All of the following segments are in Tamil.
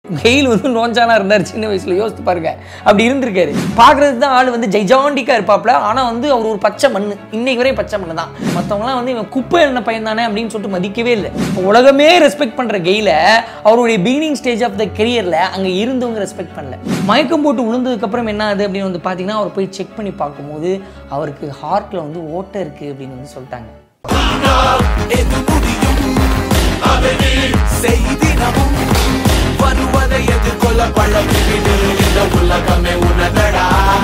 கெயில் வந்து நோஞ்சானா இருந்தார் சின்ன வயசுல யோசித்து பாருங்க அப்படி இருந்திருக்காரு பார்க்கறதுக்கு தான் ஆள் வந்து ஜெய்ஜாண்டிக்கா இருப்பாப்ல ஆனா வந்து அவர் ஒரு பச்சை மண்ணு இன்னைக்கு வரையும் பச்சை மண்ணு தான் மற்றவங்களாம் வந்து இவன் குப்பை என்ன பையன் தானே அப்படின்னு சொல்லிட்டு மதிக்கவே இல்லை உலகமே ரெஸ்பெக்ட் பண்ற கெயில அவருடைய பிகினிங் ஸ்டேஜ் ஆஃப் த கெரியர்ல அங்க இருந்தவங்க ரெஸ்பெக்ட் பண்ணல மயக்கம் போட்டு விழுந்ததுக்கு அப்புறம் என்ன ஆகுது அப்படின்னு வந்து பாத்தீங்கன்னா அவர் போய் செக் பண்ணி பார்க்கும்போது அவருக்கு ஹார்ட்ல வந்து ஓட்டை இருக்கு அப்படின்னு வந்து சொல்லிட்டாங்க எது முடியும் அதனை செய்திடமும் வருவதை எதிர்கொள்ள பழகிவிடு இந்த உலகமே உனதடா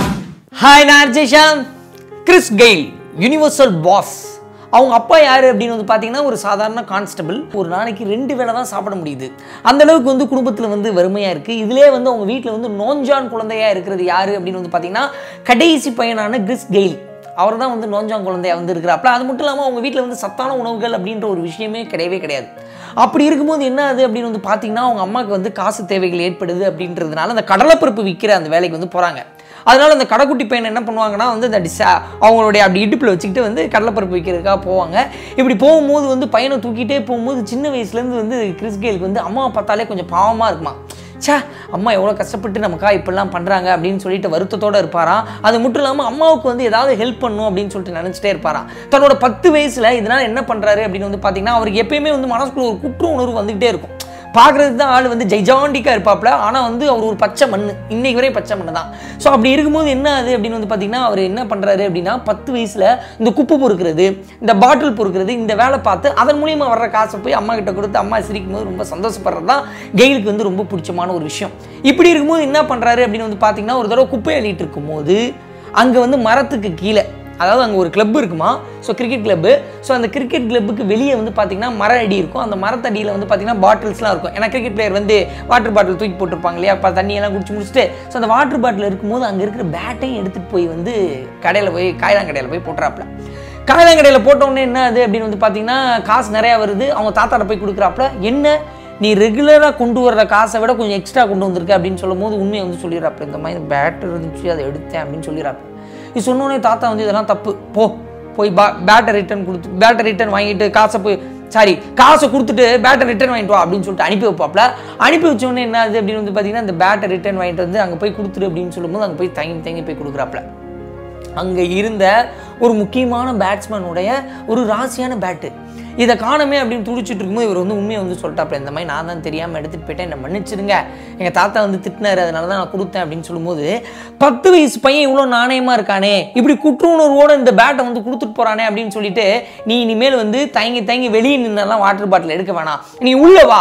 ஹாய் நான் அர்ஜேஷாம் கிறிஸ் கெயில் யூனிவர்சல் பாஸ் அவங்க அப்பா யார் அப்படின்னு வந்து பார்த்தீங்கன்னா ஒரு சாதாரண கான்ஸ்டபிள் ஒரு நாளைக்கு ரெண்டு வேளை தான் சாப்பிட முடியுது அந்த அளவுக்கு வந்து குடும்பத்தில் வந்து வறுமையாக இருக்குது இதிலே வந்து அவங்க வீட்டில் வந்து நோஞ்சான் குழந்தையா இருக்கிறது யார் அப்படின்னு வந்து பார்த்தீங்கன்னா கடைசி பையனான கிறிஸ் கெயில் அவர் தான் வந்து நோஞ்சான் குழந்தையா வந்து இருக்கிறாப்புல அது மட்டும் இல்லாமல் அவங்க வீட்டில் வந்து சத்தான உணவுகள் அப்படின்ற ஒரு விஷயமே கிடையவே கிடையாது அப்படி இருக்கும்போது என்ன ஆகுது அப்படின்னு வந்து பார்த்தீங்கன்னா அவங்க அம்மாவுக்கு வந்து காசு தேவைகள் ஏற்படுது அப்படின்றதுனால அந்த கடலைப்பருப்பு விற்கிற அந்த வேலைக்கு வந்து போகிறாங்க அதனால அந்த கடைக்குட்டி பையன் என்ன பண்ணுவாங்கன்னா வந்து இந்த டிசா அவங்களுடைய அப்படி இடுப்பில் வச்சுக்கிட்டு வந்து கடலைப்பருப்பு வைக்கிறதுக்காக போவாங்க இப்படி போகும்போது வந்து பையனை தூக்கிட்டே போகும்போது சின்ன வயசுலேருந்து வந்து கிறிஸ்கேலுக்கு வந்து அம்மாவை பார்த்தாலே கொஞ்சம் பாவமாக இருக்குமா ச்சே அம்மா எவ்வளோ கஷ்டப்பட்டு நமக்கா இப்படிலாம் பண்ணுறாங்க அப்படின்னு சொல்லிட்டு வருத்தத்தோடு இருப்பாராம் அது மட்டும் இல்லாமல் அம்மாவுக்கு வந்து ஏதாவது ஹெல்ப் பண்ணும் அப்படின்னு சொல்லிட்டு நினச்சிட்டே இருப்பாராம் தன்னோட பத்து வயசில் இதனால் என்ன பண்ணுறாரு அப்படின்னு வந்து பார்த்தீங்கன்னா அவருக்கு எப்பயுமே வந்து மனசுக்குள்ள ஒரு குற்ற உணர்வு வந்துகிட்டே இருக்கும் பார்க்குறதுக்கு தான் ஆள் வந்து ஜெய்ஜாண்டிக்கா இருப்பாப்ல ஆனால் வந்து அவர் ஒரு பச்சை மண் இன்னைக்கு வரையும் பச்சை மண்ணு தான் ஸோ அப்படி இருக்கும்போது என்ன ஆகுது அப்படின்னு வந்து பார்த்தீங்கன்னா அவர் என்ன பண்ணுறாரு அப்படின்னா பத்து வயசில் இந்த குப்பை பொறுக்கிறது இந்த பாட்டில் பொறுக்கிறது இந்த வேலை பார்த்து அதன் மூலியமாக வர்ற காசை போய் அம்மா கிட்ட கொடுத்து அம்மா சிரிக்கும் போது ரொம்ப சந்தோஷப்படுறது தான் கெயிலுக்கு வந்து ரொம்ப பிடிச்சமான ஒரு விஷயம் இப்படி இருக்கும்போது என்ன பண்ணுறாரு அப்படின்னு வந்து பார்த்தீங்கன்னா ஒரு தடவை குப்பை அள்ளிட்டு இருக்கும்போது அங்கே வந்து மரத்துக்கு கீழே அதாவது அங்கே ஒரு கிளப் இருக்குமா ஸோ கிரிக்கெட் கிளப்பு ஸோ அந்த கிரிக்கெட் கிளப்புக்கு வெளியே வந்து பார்த்தீங்கன்னா மர அடி இருக்கும் அந்த மரத்தடியில் வந்து பார்த்தீங்கன்னா பாட்டில்ஸ்லாம் இருக்கும் ஏன்னா கிரிக்கெட் பிளேயர் வந்து வாட்டர் பாட்டில் தூக்கி போட்டிருப்பாங்க இல்லையா அப்போ தண்ணியெல்லாம் குடிச்சு முடிச்சுட்டு ஸோ அந்த வாட்டர் பாட்டில் இருக்கும்போது அங்கே இருக்கிற பேட்டையும் எடுத்துகிட்டு போய் வந்து கடையில் போய் காய்தான் கடையில் போய் போட்டுறாப்புல காய்தான் கடையில் போட்ட உடனே என்ன அது அப்படின்னு வந்து பார்த்தீங்கன்னா காசு நிறையா வருது அவங்க தாத்தாட்ட போய் கொடுக்குறாப்புல என்ன நீ ரெகுலராக கொண்டு வர்ற காசை விட கொஞ்சம் எக்ஸ்ட்ரா கொண்டு வந்திருக்க அப்படின்னு சொல்லும் போது உண்மையை வந்து சொல்லிடுறாப்புல இந்த மாதிரி பேட் இருந்துச்சு அதை எடுத்தேன் அப்படின்னு சொல்லிடுறாப்புல இது சொன்னோடனே தாத்தா வந்து இதெல்லாம் தப்பு போ போய் பா பேட்டை ரிட்டர்ன் கொடுத்து பேட்டை ரிட்டர்ன் வாங்கிட்டு காசை போய் சாரி காசை கொடுத்துட்டு பேட்டை ரிட்டர்ன் வாங்கிட்டு வா அப்படின்னு சொல்லிட்டு அனுப்பி வைப்பாப்ல அனுப்பி வச்ச உடனே என்ன ஆகுது அப்படின்னு வந்து பார்த்தீங்கன்னா இந்த பேட்டை ரிட்டர்ன் வாங்கிட்டு வந்து அங்கே போய் கொடுத்துரு அப்படின்னு சொல்லும்போது அங்கே போய் தங்கி தங்கி போய் கொடுக்குறாப்புல அங்கே இருந்த ஒரு முக்கியமான பேட்ஸ்மேனுடைய ஒரு ராசியான பேட்டு இதை காணமே அப்படின்னு துடிச்சிட்டு இருக்கும்போது இவர் வந்து உண்மையை வந்து சொல்லிட்டாப்ல இந்த மாதிரி நான் தான் தெரியாமல் எடுத்துகிட்டு போயிட்டேன் என்னை மன்னிச்சிடுங்க எங்கள் தாத்தா வந்து திட்டினாரு அதனால தான் நான் கொடுத்தேன் அப்படின்னு சொல்லும்போது பத்து வயசு பையன் இவ்வளோ நாணயமாக இருக்கானே இப்படி குற்ற உணர்வோடு இந்த பேட்டை வந்து கொடுத்துட்டு போகிறானே அப்படின்னு சொல்லிட்டு நீ இனிமேல் வந்து தயங்கி தயங்கி வெளியே நின்னெல்லாம் வாட்டர் பாட்டில் எடுக்க வேணாம் நீ உள்ள வா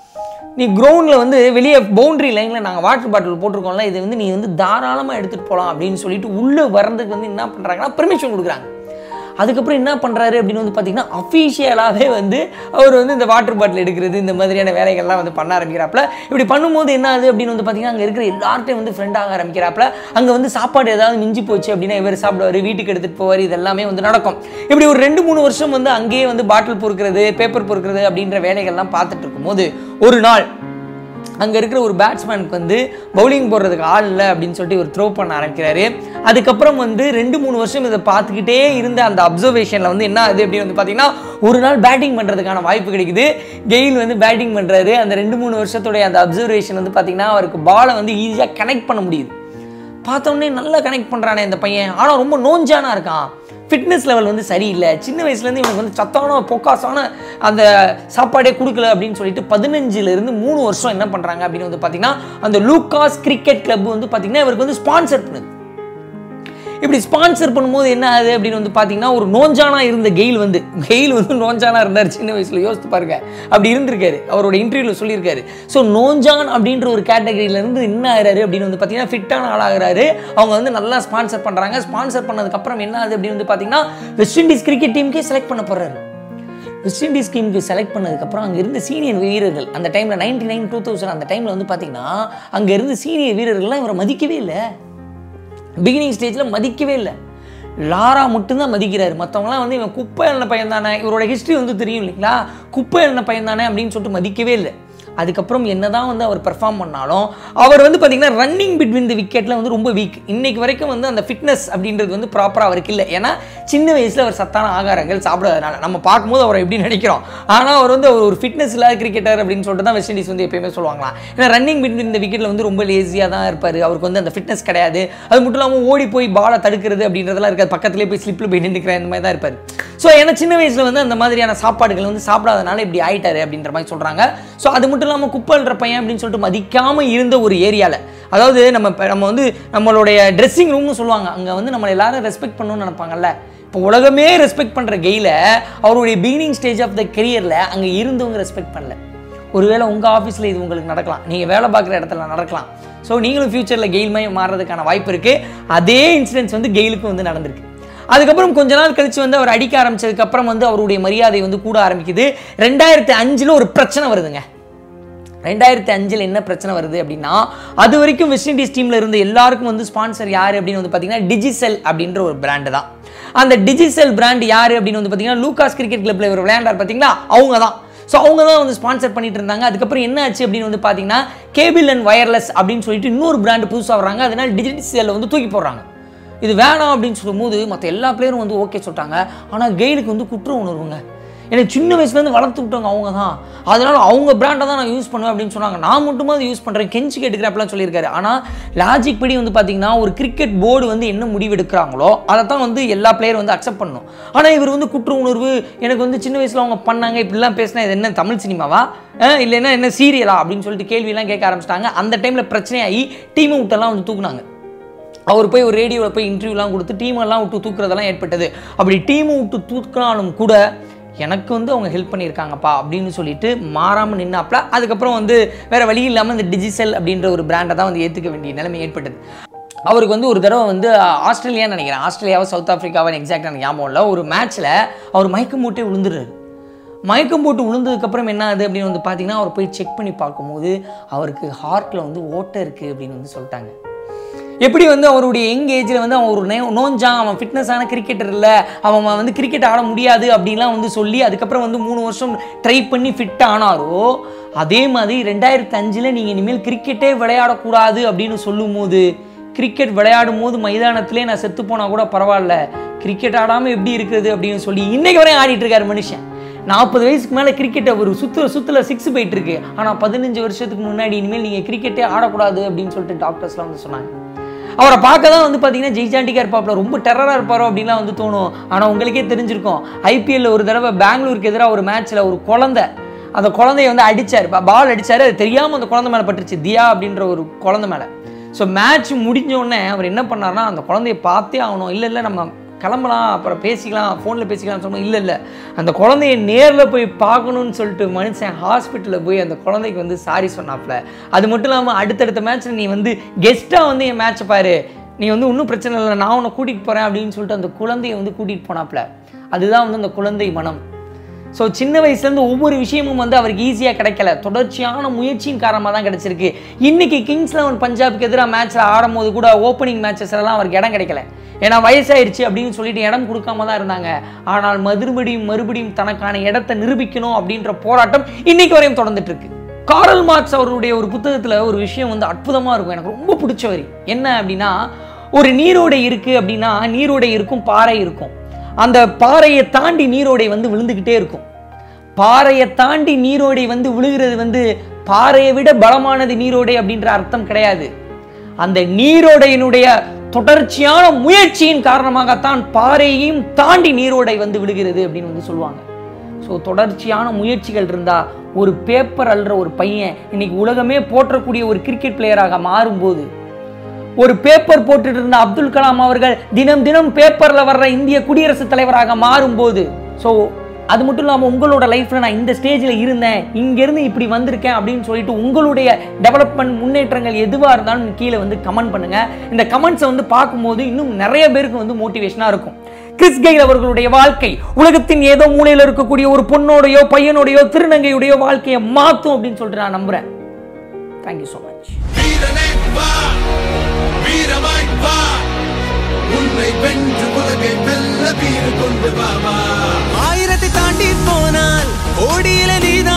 நீ கிரவுண்டில் வந்து வெளியே பவுண்டரி லைனில் நாங்கள் வாட்டர் பாட்டில் போட்டிருக்கோம்ல இது வந்து நீ வந்து தாராளமாக எடுத்துகிட்டு போகலாம் அப்படின்னு சொல்லிட்டு உள்ளே வர்றதுக்கு வந்து என்ன பண்ணுறாங்கன்னா பெர்மிஷன் கொடுக்குறாங்க அதுக்கப்புறம் என்ன பண்ணுறாரு அப்படின்னு வந்து பார்த்தீங்கன்னா அஃபீஷியலாகவே வந்து அவர் வந்து இந்த வாட்டர் பாட்டில் எடுக்கிறது இந்த மாதிரியான வேலைகள்லாம் வந்து பண்ண ஆரம்பிக்கிறாப்புல இப்படி பண்ணும்போது என்ன ஆகுது அப்படின்னு வந்து பார்த்தீங்கன்னா அங்கே இருக்கிற எல்லார்ட்டையும் வந்து ஃப்ரெண்டாக ஆரம்பிக்கிறாப்புல அங்கே வந்து சாப்பாடு ஏதாவது மிஞ்சி போச்சு அப்படின்னா இவர் சாப்பிடுவார் வீட்டுக்கு எடுத்துகிட்டு போவார் இதெல்லாமே வந்து நடக்கும் இப்படி ஒரு ரெண்டு மூணு வருஷம் வந்து அங்கேயே வந்து பாட்டில் பொறுக்கிறது பேப்பர் பொறுக்கிறது அப்படின்ற வேலைகள்லாம் பார்த்துட்டு இருக்கும்போது ஒரு நாள் அங்கே இருக்கிற ஒரு பேட்ஸ்மேனுக்கு வந்து பவுலிங் போடுறதுக்கு ஆள் இல்லை அப்படின்னு சொல்லிட்டு இவர் த்ரோ பண்ண ஆரம்பிக்கிறாரு அதுக்கப்புறம் வந்து ரெண்டு மூணு வருஷம் இதை பார்த்துக்கிட்டே இருந்த அந்த அப்சர்வேஷனில் வந்து என்ன ஆகுது அப்படின்னு வந்து பார்த்தீங்கன்னா ஒரு நாள் பேட்டிங் பண்ணுறதுக்கான வாய்ப்பு கிடைக்குது கெயில் வந்து பேட்டிங் பண்ணுறாரு அந்த ரெண்டு மூணு வருஷத்துடைய அந்த அப்சர்வேஷன் வந்து பார்த்தீங்கன்னா அவருக்கு பாலை வந்து ஈஸியாக கனெக்ட் பண்ண முடியுது பார்த்தோன்னே நல்லா கனெக்ட் பண்ணுறானே இந்த பையன் ஆனால் ரொம்ப நோஞ்சானா இருக்கான் ஃபிட்னஸ் லெவல் வந்து சரியில்லை சின்ன வயசுலேருந்து இவனுக்கு வந்து சத்தான பொக்காசான அந்த சாப்பாடே கொடுக்கல அப்படின்னு சொல்லிட்டு பதினஞ்சுலேருந்து மூணு வருஷம் என்ன பண்ணுறாங்க அப்படின்னு வந்து பார்த்தீங்கன்னா அந்த லூகாஸ் கிரிக்கெட் கிளப் வந்து பார்த்தீங்கன்னா இவருக்கு வந்து ஸ்பான்சர் பண்ணுது இப்படி ஸ்பான்சர் பண்ணும்போது என்ன ஆகுது அப்படின்னு வந்து பார்த்தீங்கன்னா ஒரு நோஞ்சானா இருந்த கெயில் வந்து கெயில் வந்து நோஞ்சானா இருந்தார் சின்ன வயசில் யோசித்து பாருங்க அப்படி இருந்திருக்காரு அவரோட இன்டர்வியூவில் சொல்லியிருக்காரு ஸோ நோஞ்சான் அப்படின்ற ஒரு கேட்டகரியில இருந்து என்ன ஆகிறாரு அப்படின்னு வந்து பார்த்தீங்கன்னா ஃபிட்டான ஆளாகிறாரு அவங்க வந்து நல்லா ஸ்பான்சர் பண்ணுறாங்க ஸ்பான்சர் பண்ணதுக்கப்புறம் என்ன ஆகுது அப்படின்னு வந்து பார்த்தீங்கன்னா வெஸ்ட் இண்டீஸ் கிரிக்கெட் டீமுக்கே செலக்ட் பண்ண போகிறாரு வெஸ்ட் இண்டீஸ் டீமுக்கு செலக்ட் பண்ணதுக்கப்புறம் அங்கே இருந்த சீனியர் வீரர்கள் அந்த டைமில் நைன்டி நைன் டூ தௌசண்ட் அந்த டைமில் வந்து பார்த்தீங்கன்னா அங்கே இருந்த சீனியர் வீரர்கள்லாம் இவரை மதிக்கவே இல்லை பிகினிங் ஸ்டேஜில் மதிக்கவே இல்லை லாரா மட்டும்தான் மதிக்கிறாரு மற்றவங்களாம் வந்து இவன் குப்பை எழுன பையன் தானே இவரோட ஹிஸ்ட்ரி வந்து தெரியும் இல்லைங்களா குப்பை எழுன பையன் தானே அப்படின்னு சொல்லிட்டு மதிக்கவே இல்லை அதுக்கப்புறம் என்னதான் வந்து அவர் பெர்ஃபார்ம் பண்ணாலும் அவர் வந்து பார்த்தீங்கன்னா ரன்னிங் பிட்வீன் தி விக்கெட்டில் வந்து ரொம்ப வீக் இன்னைக்கு வரைக்கும் வந்து அந்த ஃபிட்னஸ் அப்படின்றது வந்து ப்ராப்பராக அவருக்கு இல்லை ஏன்னா சின்ன வயசில் அவர் சத்தான ஆகாரங்கள் சாப்பிடாதனால நம்ம பார்க்கும்போது அவரை எப்படி நினைக்கிறோம் ஆனால் அவர் வந்து அவர் ஒரு ஃபிட்னஸ் இல்லாத கிரிக்கெட்டர் அப்படின்னு சொல்லிட்டு தான் வெஸ்ட் இண்டீஸ் வந்து எப்பயுமே சொல்லுவாங்களாம் ஏன்னா ரன்னிங் பிட்வீன் இந்த விக்கெட்டில் வந்து ரொம்ப லேசியாக தான் இருப்பார் அவருக்கு வந்து அந்த ஃபிட்னஸ் கிடையாது அது மட்டும் இல்லாமல் ஓடி போய் பாலை தடுக்கிறது அப்படின்றதெல்லாம் இருக்காது பக்கத்துலேயே போய் ஸ்லிப்பில் போய் நின்றுக்கிறேன் இந்த மாதிரி தான் இருப்பார் ஸோ ஏன்னா சின்ன வயசில் வந்து அந்த மாதிரியான சாப்பாடுகள் வந்து சாப்பிடாதனால இப்படி ஆயிட்டாரு அப்படின்ற மாதிரி சொல்கிறாங்க ஸோ அது மட்டும் இல்லாமல் குப்பல்ற பையன் அப்படின்னு சொல்லிட்டு மதிக்காமல் இருந்த ஒரு ஏரியாவில் அதாவது நம்ம இப்ப நம்ம வந்து நம்மளுடைய ட்ரெஸ்ஸிங் ரூம்னு சொல்லுவாங்க அங்கே வந்து நம்மளை எல்லாரும் ரெஸ்பெக்ட் பண்ணணும்னு நினைப்பாங்கல்ல இப்போ உலகமே ரெஸ்பெக்ட் பண்ணுற கெயில அவருடைய பிகினிங் ஸ்டேஜ் ஆஃப் த கெரியரில் அங்கே இருந்தவங்க ரெஸ்பெக்ட் பண்ணல ஒருவேளை உங்கள் ஆஃபீஸில் இது உங்களுக்கு நடக்கலாம் நீங்கள் வேலை பார்க்குற இடத்துல நடக்கலாம் ஸோ நீங்களும் ஃப்யூச்சரில் கெயில் மாதிரி மாறுறதுக்கான வாய்ப்பு இருக்குது அதே இன்சிடென்ட்ஸ் வந்து கெயிலுக்கும் வந்து நடந்திருக்கு அதுக்கப்புறம் கொஞ்ச நாள் கழிச்சு வந்து அவர் அடிக்க ஆரம்பிச்சதுக்கு அப்புறம் வந்து அவருடைய மரியாதை வந்து கூட ஆரம்பிக்குது ரெண்டாயிரத்தி அஞ்சில் ஒரு பிரச்சனை வருதுங்க ரெண்டாயிரத்தி அஞ்சில் என்ன பிரச்சனை வருது அப்படின்னா அது வரைக்கும் வெஸ்ட் இண்டீஸ் டீமில் இருந்த எல்லாருக்கும் வந்து ஸ்பான்சர் யார் அப்படின்னு வந்து பார்த்தீங்கன்னா டிஜிசெல் அப்படின்ற ஒரு பிராண்டு தான் அந்த டிஜிசெல் பிராண்ட் யார் அப்படின்னு வந்து பார்த்தீங்கன்னா லூகாஸ் கிரிக்கெட் கிளப்ல இவர் விளையாண்டார் பார்த்தீங்களா அவங்க தான் ஸோ அவங்க தான் வந்து ஸ்பான்சர் பண்ணிட்டு இருந்தாங்க அதுக்கப்புறம் என்ன ஆச்சு அப்படின்னு வந்து பார்த்தீங்கன்னா கேபிள் அண்ட் வயர்லெஸ் அப்படின்னு சொல்லிட்டு இன்னொரு பிராண்டு புதுசாக வர்றாங்க அதனால டிஜிட்டல் வந்து தூக்கி போடுறாங்க இது வேணாம் அப்படின்னு சொல்லும்போது மற்ற எல்லா பிளேயரும் வந்து ஓகே சொல்லிட்டாங்க ஆனால் கெயிலுக்கு வந்து குற்ற உணர்வுங்க எனக்கு சின்ன வயசுலேருந்து வளர்த்து விட்டவங்க அவங்க தான் அதனால அவங்க பிராண்டை தான் நான் யூஸ் பண்ணுவேன் அப்படின்னு சொன்னாங்க நான் மட்டுமாவது யூஸ் பண்ணுறேன் கெஞ்சி கேட்டுக்கிறேன் அப்படிலாம் சொல்லியிருக்காரு ஆனால் லாஜிக் படி வந்து பார்த்தீங்கன்னா ஒரு கிரிக்கெட் போர்டு வந்து என்ன முடிவு எடுக்கிறாங்களோ அதை தான் வந்து எல்லா பிளேயர் வந்து அக்செப்ட் பண்ணணும் ஆனால் இவர் வந்து குற்ற உணர்வு எனக்கு வந்து சின்ன வயசில் அவங்க பண்ணாங்க இப்படிலாம் பேசினா இது என்ன தமிழ் சினிமாவா அஹ் இல்லைன்னா என்ன சீரியலா அப்படின்னு சொல்லிட்டு கேள்வியெல்லாம் கேட்க ஆரம்பிச்சிட்டாங்க அந்த டைமில் பிரச்சனையாகி டீமை விட்டெல்லாம் வந்து தூக்குனாங்க அவர் போய் ஒரு ரேடியோவில் போய் இன்டர்வியூலாம் கொடுத்து டீமெல்லாம் விட்டு தூக்குறதெல்லாம் ஏற்பட்டது அப்படி டீமை விட்டு தூக்கினாலும் கூட எனக்கு வந்து அவங்க ஹெல்ப் பண்ணியிருக்காங்கப்பா அப்படின்னு சொல்லிட்டு மாறாமல் நின்னாப்ல அதுக்கப்புறம் வந்து வேற வழி இல்லாமல் இந்த டிஜிட்டல் அப்படின்ற ஒரு பிராண்டை தான் வந்து ஏற்றுக்க வேண்டிய நிலைமை ஏற்பட்டது அவருக்கு வந்து ஒரு தடவை வந்து ஆஸ்திரேலியான்னு நினைக்கிறேன் ஆஸ்திரேலியாவோ சவுத் ஆஃப்ரிக்காவோ எக்ஸாக்டாக எனக்கு ஞாபகம் இல்லை ஒரு மேட்ச்சில் அவர் மயக்கம் போட்டே விழுந்துடுறாரு மயக்கம் போட்டு விழுந்ததுக்கப்புறம் என்ன ஆகுது அப்படின்னு வந்து பார்த்தீங்கன்னா அவர் போய் செக் பண்ணி பார்க்கும்போது அவருக்கு ஹார்ட்டில் வந்து ஓட்டை இருக்குது அப்படின்னு வந்து சொல்லிட்டாங்க எப்படி வந்து அவருடைய யங் ஏஜில் வந்து அவன் ஒரு நே- நோஞ்சான் அவன் ஃபிட்னஸான கிரிக்கெட்டர் இல்லை அவன் வந்து கிரிக்கெட் ஆட முடியாது அப்படின்லாம் வந்து சொல்லி அதுக்கப்புறம் வந்து மூணு வருஷம் ட்ரை பண்ணி ஃபிட் ஆனாரோ அதே மாதிரி ரெண்டாயிரத்தி அஞ்சில் நீங்கள் இனிமேல் கிரிக்கெட்டே விளையாடக்கூடாது அப்படின்னு சொல்லும்போது கிரிக்கெட் விளையாடும் போது மைதானத்திலே நான் செத்து போனா கூட பரவாயில்ல கிரிக்கெட் ஆடாமல் எப்படி இருக்குது அப்படின்னு சொல்லி இன்னைக்கு வரையும் ஆடிட்டு இருக்காரு மனுஷன் நாற்பது வயசுக்கு மேலே கிரிக்கெட்டை ஒரு சுத்து சுத்துல சிக்ஸ் போயிட்டு இருக்கு ஆனால் பதினஞ்சு வருஷத்துக்கு முன்னாடி இனிமேல் நீங்கள் கிரிக்கெட்டே ஆடக்கூடாது அப்படின்னு சொல்லிட்டு டாக்டர்ஸ்லாம் வந்து சொன்னாங்க அவரை பார்க்க தான் வந்து பார்த்தீங்கன்னா ஜெய்சாண்டிக்கா இருப்பாப்ல ரொம்ப டெரராக இருப்பாரோ அப்படின்லாம் வந்து தோணும் ஆனால் உங்களுக்கே தெரிஞ்சிருக்கும் ஐபிஎல்ல ஒரு தடவை பெங்களூருக்கு எதிராக ஒரு மேட்ச்சில் ஒரு குழந்தை அந்த குழந்தைய வந்து அடிச்சார் பால் அடிச்சாரு அது தெரியாமல் அந்த குழந்தை மேலே பட்டுருச்சு தியா அப்படின்ற ஒரு குழந்தை மேலே ஸோ மேட்ச் முடிஞ்ச உடனே அவர் என்ன பண்ணார்னா அந்த குழந்தைய பார்த்தே ஆகணும் இல்லை இல்லை நம்ம கிளம்பலாம் அப்புறம் பேசிக்கலாம் ஃபோனில் பேசிக்கலாம் சொன்னோம் இல்லை இல்லை அந்த குழந்தைய நேரில் போய் பார்க்கணும்னு சொல்லிட்டு மனுஷன் ஹாஸ்பிட்டலில் போய் அந்த குழந்தைக்கு வந்து சாரி சொன்னாப்ல அது மட்டும் இல்லாமல் அடுத்தடுத்த மேட்ச்சில் நீ வந்து கெஸ்ட்டாக வந்து என் மேட்ச்சை பாரு நீ வந்து இன்னும் பிரச்சனை இல்லை நான் உன்னை கூட்டிகிட்டு போகிறேன் அப்படின்னு சொல்லிட்டு அந்த குழந்தைய வந்து கூட்டிகிட்டு போனாப்ல அதுதான் வந்து அந்த குழந்தை மனம் ஸோ சின்ன வயசுலேருந்து ஒவ்வொரு விஷயமும் வந்து அவருக்கு ஈஸியாக கிடைக்கல தொடர்ச்சியான முயற்சியின் காரணமாக தான் கிடைச்சிருக்கு இன்னைக்கு கிங்ஸ் லெவன் பஞ்சாப்க்கு எதிராக மேட்ச்சில் ஆடும்போது கூட ஓப்பனிங் மேட்சஸ்லாம் அவருக்கு இடம் கிடைக்கல ஏன்னா வயசாயிருச்சு அப்படின்னு சொல்லிட்டு இடம் கொடுக்காம தான் இருந்தாங்க ஆனால் மறுபடியும் மறுபடியும் தனக்கான இடத்தை நிரூபிக்கணும் அப்படின்ற போராட்டம் இன்னைக்கு வரையும் தொடர்ந்துட்டு இருக்கு காரல் மார்க்ஸ் அவருடைய ஒரு புத்தகத்தில் ஒரு விஷயம் வந்து அற்புதமாக இருக்கும் எனக்கு ரொம்ப பிடிச்ச வரி என்ன அப்படின்னா ஒரு நீரோடை இருக்குது அப்படின்னா நீரோடை இருக்கும் பாறை இருக்கும் அந்த பாறையை தாண்டி நீரோடை வந்து விழுந்துக்கிட்டே இருக்கும் பாறையை தாண்டி நீரோடை வந்து விழுகிறது வந்து பாறையை விட பலமானது நீரோடை அப்படின்ற அர்த்தம் கிடையாது அந்த நீரோடையினுடைய தொடர்ச்சியான முயற்சியின் காரணமாகத்தான் பாறையையும் தாண்டி நீரோடை வந்து விழுகிறது அப்படின்னு வந்து சொல்லுவாங்க ஸோ தொடர்ச்சியான முயற்சிகள் இருந்தா ஒரு பேப்பர் அல்ற ஒரு பையன் இன்னைக்கு உலகமே போற்றக்கூடிய ஒரு கிரிக்கெட் பிளேயராக மாறும்போது ஒரு பேப்பர் போட்டுட்டு இருந்த அப்துல் கலாம் அவர்கள் தினம் தினம் பேப்பர்ல வர்ற இந்திய குடியரசுத் தலைவராக மாறும்போது ஸோ அது மட்டும் இல்லாமல் உங்களோட லைஃப்ல நான் இந்த ஸ்டேஜில் இருந்தேன் இங்கேருந்து இப்படி வந்திருக்கேன் அப்படின்னு சொல்லிட்டு உங்களுடைய டெவலப்மெண்ட் முன்னேற்றங்கள் எதுவாக இருந்தாலும் கீழே வந்து கமெண்ட் பண்ணுங்க இந்த கமெண்ட்ஸை வந்து பார்க்கும்போது இன்னும் நிறைய பேருக்கு வந்து மோட்டிவேஷனாக இருக்கும் கிறிஸ் கெயில் அவர்களுடைய வாழ்க்கை உலகத்தின் ஏதோ மூலையில் இருக்கக்கூடிய ஒரு பொண்ணோடையோ பையனோடையோ திருநங்கையுடையோ வாழ்க்கையை மாற்றும் அப்படின்னு சொல்லிட்டு நான் நம்புறேன் தேங்க்யூ ஸோ மச் வீரனே வா வீரமாய் வா உன்னை வென்று உலகை வெல்ல வீறு கொண்டு வா வா ஆயிரத்தை தாண்டி போனால் ஓடியில நீதான்